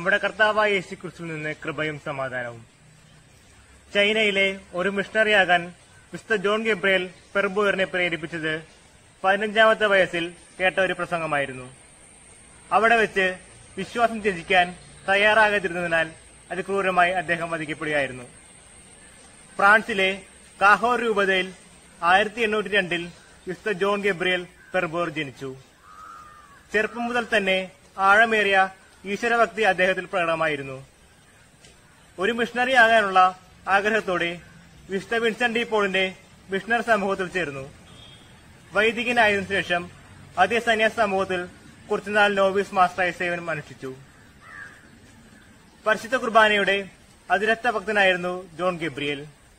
നമ്മുടെ കർത്താവായ യേശുക്രിസ്തുവിൽ നിന്ന് കൃപയും സമാധാനവും ചൈനയിലെ ഒരു മിഷണറിയാകാൻ മിസ്റ്റർ ജോൺ ഗബ്രിയൽ പെർബൂറിനെ പ്രേരിപ്പിച്ചത് പതിനഞ്ചാമത്തെ വയസ്സിൽ കേട്ട ഒരു പ്രസംഗമായിരുന്നു അവിടെ വെച്ച് വിശ്വാസം ത്യജിക്കാൻ തയ്യാറാകാതിരുന്നതിനാൽ അതിക്രൂരമായി അദ്ദേഹം വധിക്കപ്പെടുകയായിരുന്നു ഫ്രാൻസിലെ കാഹോർ രൂപതയിൽ ആയിരത്തി എണ്ണൂറ്റി രണ്ടിൽ മിസ്റ്റർ ജോൺ ഗബ്രിയൽ പെർബോർ ജനിച്ചു ചെറുപ്പം മുതൽ തന്നെ ആഴമേറിയ ഈശ്വരഭക്തി അദ്ദേഹത്തിൽ പ്രകടമായിരുന്നു ഒരു മിഷണറി ആകാനുള്ള ആഗ്രഹത്തോടെ വിശുദ്ധ വിൻസെന്റ് ഡി പോളിന്റെ മിഷണർ സമൂഹത്തിൽ ചേർന്നു വൈദികനായതിനു ശേഷം അതേ സന്യാസ സമൂഹത്തിൽ കുറച്ചുനാൾ നോവീസ് മാസ്റ്ററായി സേവനം അനുഷ്ഠിച്ചു പരിശുദ്ധ കുർബാനയുടെ അതിരക്ത ഭക്തനായിരുന്നു ജോൺ ഗബ്രിയൽ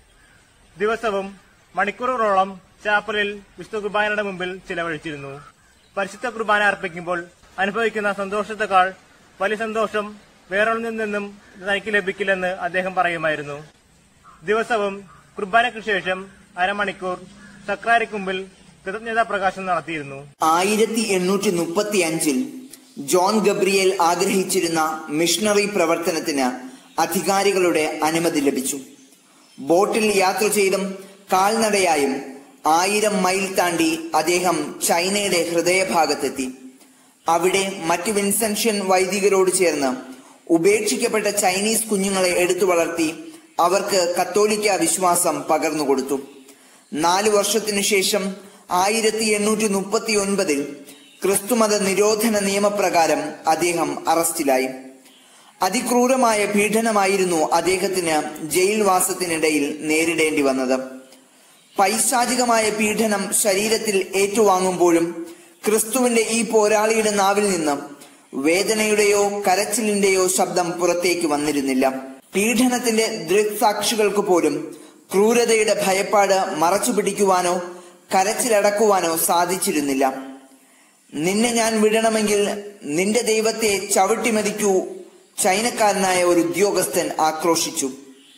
ദിവസവും മണിക്കൂറുകളോളം ചാപ്പലിൽ വിശുദ്ധ കുർബാനയുടെ മുമ്പിൽ ചിലവഴിച്ചിരുന്നു പരിശുദ്ധ കുർബാന അർപ്പിക്കുമ്പോൾ അനുഭവിക്കുന്ന സന്തോഷത്തെക്കാൾ വലിയ സന്തോഷം വേറൊന്നിൽ നിന്നും തനിക്ക് ലഭിക്കില്ലെന്ന് അദ്ദേഹം പറയുമായിരുന്നു ദിവസവും കുർബാനയ്ക്ക് ശേഷം അരമണിക്കൂർ സക്രാരിക്ക് മുമ്പിൽ കൃതജ്ഞതാ പ്രകാശനം നടത്തിയിരുന്നു ആയിരത്തി എണ്ണൂറ്റി മുപ്പത്തി അഞ്ചിൽ ജോൺ ഗബ്രിയേൽ ആഗ്രഹിച്ചിരുന്ന മിഷണറി പ്രവർത്തനത്തിന് അധികാരികളുടെ അനുമതി ലഭിച്ചു ബോട്ടിൽ യാത്ര ചെയ്തും കാൽനടയായും ആയിരം മൈൽ താണ്ടി അദ്ദേഹം ചൈനയുടെ ഹൃദയഭാഗത്തെത്തി അവിടെ മറ്റ് വിൻസെൻഷ്യൻ വൈദികരോട് ചേർന്ന് ഉപേക്ഷിക്കപ്പെട്ട ചൈനീസ് കുഞ്ഞുങ്ങളെ എടുത്തു വളർത്തി അവർക്ക് കത്തോലിക്ക വിശ്വാസം പകർന്നുകൊടുത്തു നാലു വർഷത്തിനു ശേഷം ആയിരത്തി എണ്ണൂറ്റി മുപ്പത്തി ഒൻപതിൽ ക്രിസ്തുമത നിരോധന നിയമപ്രകാരം അദ്ദേഹം അറസ്റ്റിലായി അതിക്രൂരമായ പീഡനമായിരുന്നു അദ്ദേഹത്തിന് ജയിൽവാസത്തിനിടയിൽ നേരിടേണ്ടി വന്നത് പൈശാചികമായ പീഡനം ശരീരത്തിൽ ഏറ്റുവാങ്ങുമ്പോഴും ക്രിസ്തുവിന്റെ ഈ പോരാളിയുടെ നാവിൽ നിന്ന് വേദനയുടെയോ കരച്ചിലിന്റെയോ ശബ്ദം പുറത്തേക്ക് വന്നിരുന്നില്ല പീഡനത്തിന്റെ ദൃക്സാക്ഷികൾക്ക് പോലും ക്രൂരതയുടെ ഭയപ്പാട് മറച്ചു പിടിക്കുവാനോ കരച്ചിലടക്കുവാനോ സാധിച്ചിരുന്നില്ല നിന്നെ ഞാൻ വിടണമെങ്കിൽ നിന്റെ ദൈവത്തെ ചവിട്ടിമതിക്കൂ ചൈനക്കാരനായ ഒരു ഉദ്യോഗസ്ഥൻ ആക്രോശിച്ചു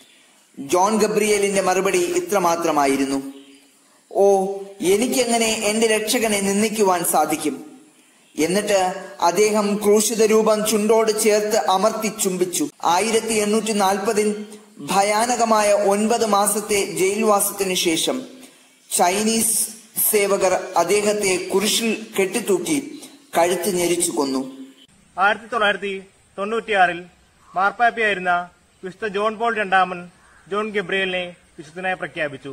ജോൺ ഗബ്രിയേലിന്റെ മറുപടി ഇത്രമാത്രമായിരുന്നു ഓ എനിക്കെങ്ങനെ എന്റെ രക്ഷകനെ നിന്ദിക്കുവാൻ സാധിക്കും എന്നിട്ട് അദ്ദേഹം ക്രൂശിത രൂപം ചുണ്ടോട് ചേർത്ത് അമർത്തി ചുംബിച്ചു ആയിരത്തി എണ്ണൂറ്റി നാൽപ്പതിൽ ഭയാനകമായ ഒൻപത് മാസത്തെ ജയിൽവാസത്തിന് ശേഷം ചൈനീസ് സേവകർ അദ്ദേഹത്തെ കുരിശിൽ കെട്ടിത്തൂക്കി കഴുത്ത് ഞെരിച്ചു കൊന്നു ആയിരത്തി തൊള്ളായിരത്തി തൊണ്ണൂറ്റിയാറിൽ മാർപ്പാപ്പയായിരുന്ന വിശുദ്ധ ജോൺ പോൾ രണ്ടാമൻ ജോൺ ഗബ്രിയലിനെ വിശുദ്ധനായി പ്രഖ്യാപിച്ചു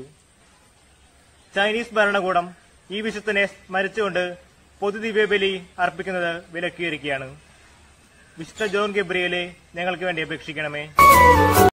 ചൈനീസ് ഭരണകൂടം ഈ വിശുദ്ധനെ സ്മരിച്ചുകൊണ്ട് പൊതുദിവ്യബലി അർപ്പിക്കുന്നത് വിലക്കിയിരിക്കുകയാണ് വിശുദ്ധ ജോൺ ഗബ്രിയലെ ഞങ്ങൾക്ക് വേണ്ടി അപേക്ഷിക്കണമേ